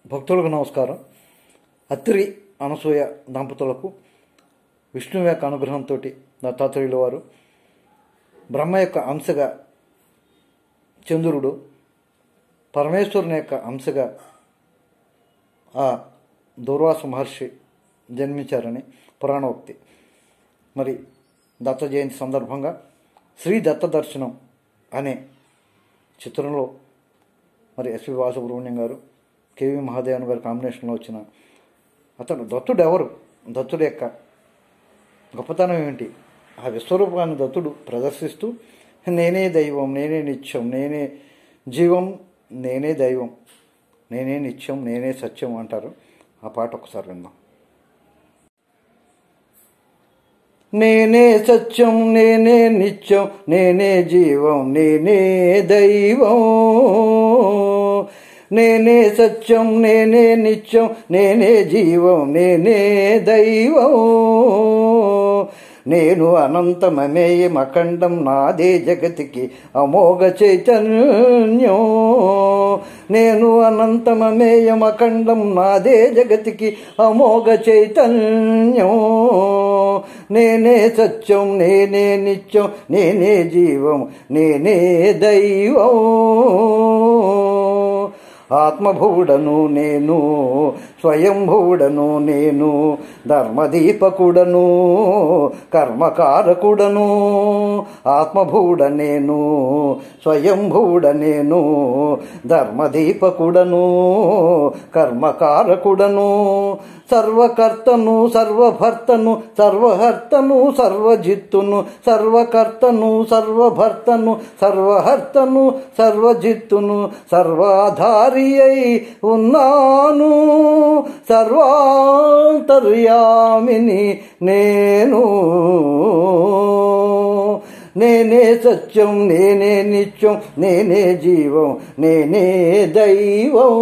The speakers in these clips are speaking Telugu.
భక్తులకు నమస్కారం అత్రి అనసూయ దంపతులకు విష్ణువు యొక్క అనుగ్రహంతో దత్తాత్రేయుల వారు బ్రహ్మ యొక్క అంశగా చంద్రుడు పరమేశ్వరుని యొక్క అంశగా ఆ దూర్వాస మహర్షి జన్మించారని పురాణోక్తి మరి దత్త జయంతి సందర్భంగా శ్రీ దత్త దర్శనం అనే చిత్రంలో మరి ఎస్పి బాలసుబ్రహ్మణ్యం గారు కేవి మహాదేవన్ గారి కాంబినేషన్లో వచ్చిన అతను దత్తుడు ఎవరు దత్తుడు యొక్క గొప్పతనం ఏమిటి ఆ విశ్వరూపాన్ని దత్తుడు ప్రదర్శిస్తూ నేనే దైవం నేనే నిత్యం నేనే జీవం నేనే దైవం నేనే నిత్యం నేనే సత్యం అంటారు ఆ పాట ఒకసారి విందాం నేనే సత్యం నేనే నిత్యం నేనే జీవం నేనే దైవం నేనే సత్యం నేనే నిత్యం నేనే జీవం నేనే దైవం నేను అనంతమమేయం అఖండం నాదే జగతికి అమోఘ చైతన్యం నేను అనంతమమేయం అఖండం నాదే జగతికి అమోఘ చైతన్యం నేనే సత్యం నేనే నిత్యం నేనే జీవం నేనే దైవం ఆత్మభూడను నేను స్వయంభూడను నేను ధర్మదీపకుడను కర్మకారకుడను ఆత్మభూడ నేను స్వయంభూడ నేను ధర్మదీపకుడను కర్మకారకుడను సర్వకర్తను సర్వభర్తను సర్వహర్తను సర్వజిత్తును సర్వకర్తను సర్వభర్తను సర్వహర్తను సర్వజిత్తును సర్వాధారి అయి ఉన్నాను సర్వాంతర్యామిని నేను నేనే సత్యం నేనే నిత్యం నేనే జీవం నేనే దైవం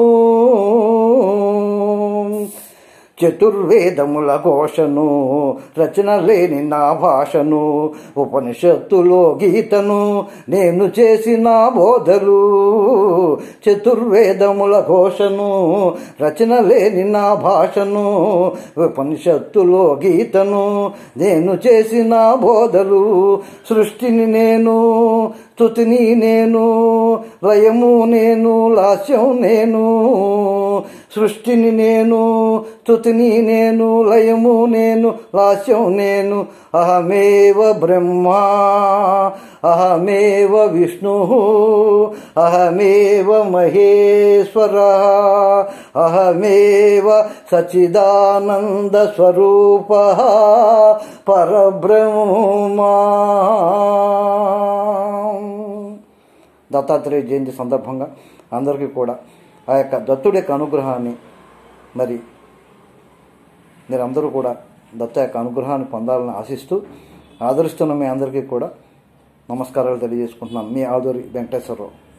చతుర్వేదముల ఘోషను రచన లేని నా భాషను ఉపనిషత్తులో గీతను నేను చేసిన బోధలు చతుర్వేదముల ఘోషను రచన లేని నా భాషను ఉపనిషత్తులో గీతను నేను చేసిన బోధలు సృష్టిని నేను స్తుతిని నేను లయము నేను లాస్యం నేను సృష్టిని నేను స్తుతిని నేను లయము నేను లాస్యం నేను అహమేవ బ్రహ్మ అహమేవ విష్ణు అహమేవ మహేశ్వర అహమేవ సచిదానంద స్వరూప పరబ్రహ్మా దత్తాత్రేయ జయంతి సందర్భంగా అందరికీ కూడా ఆ యొక్క దత్తుడి యొక్క అనుగ్రహాన్ని మరి మీరందరూ కూడా దత్త యొక్క అనుగ్రహాన్ని పొందాలని ఆశిస్తూ ఆదరిస్తున్న మీ అందరికీ కూడా నమస్కారాలు తెలియజేసుకుంటున్నాను మీ ఆదూరి వెంకటేశ్వరరావు